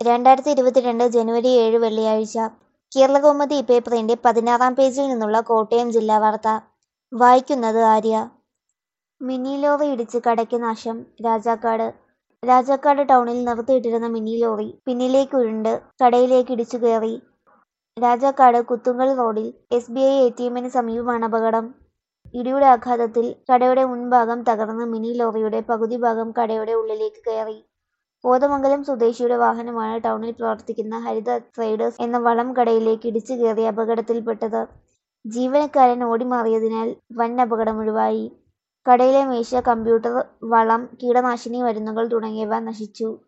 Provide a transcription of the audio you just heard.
രണ്ടായിരത്തി ഇരുപത്തിരണ്ട് ജനുവരി ഏഴ് വെള്ളിയാഴ്ച കേരളകൗമുദി പേപ്പറിന്റെ പതിനാറാം പേജിൽ നിന്നുള്ള കോട്ടയം ജില്ലാ വാർത്ത വായിക്കുന്നത് ആര്യ മിനി ലോറി ഇടിച്ച് കടയ്ക്ക് നാശം രാജാക്കാട് രാജാക്കാട് ടൗണിൽ നിർത്തിയിട്ടിരുന്ന മിനി ലോറി പിന്നിലേക്ക് ഉരുണ്ട് കടയിലേക്ക് ഇടിച്ചു കയറി രാജാക്കാട് കുത്തുങ്കൽ റോഡിൽ S B I A T എമ്മിന് സമീപമാണ് അപകടം ഇടിയുടെ ആഘാതത്തിൽ കടയുടെ മുൻഭാഗം തകർന്ന് മിനി ലോറിയുടെ പകുതി ഭാഗം കടയുടെ ഉള്ളിലേക്ക് കയറി കോതമംഗലം സ്വദേശിയുടെ വാഹനമാണ് ടൗണിൽ പ്രവർത്തിക്കുന്ന ഹരിത ട്രേഡേഴ്സ് എന്ന വളം കടയിലേക്ക് ഇടിച്ചു കയറി അപകടത്തിൽപ്പെട്ടത് ജീവനക്കാരൻ ഓടിമാറിയതിനാൽ വൻ അപകടം ഒഴിവായി കടയിലെ മേശ കമ്പ്യൂട്ടർ വളം കീടനാശിനി മരുന്നുകൾ തുടങ്ങിയവ നശിച്ചു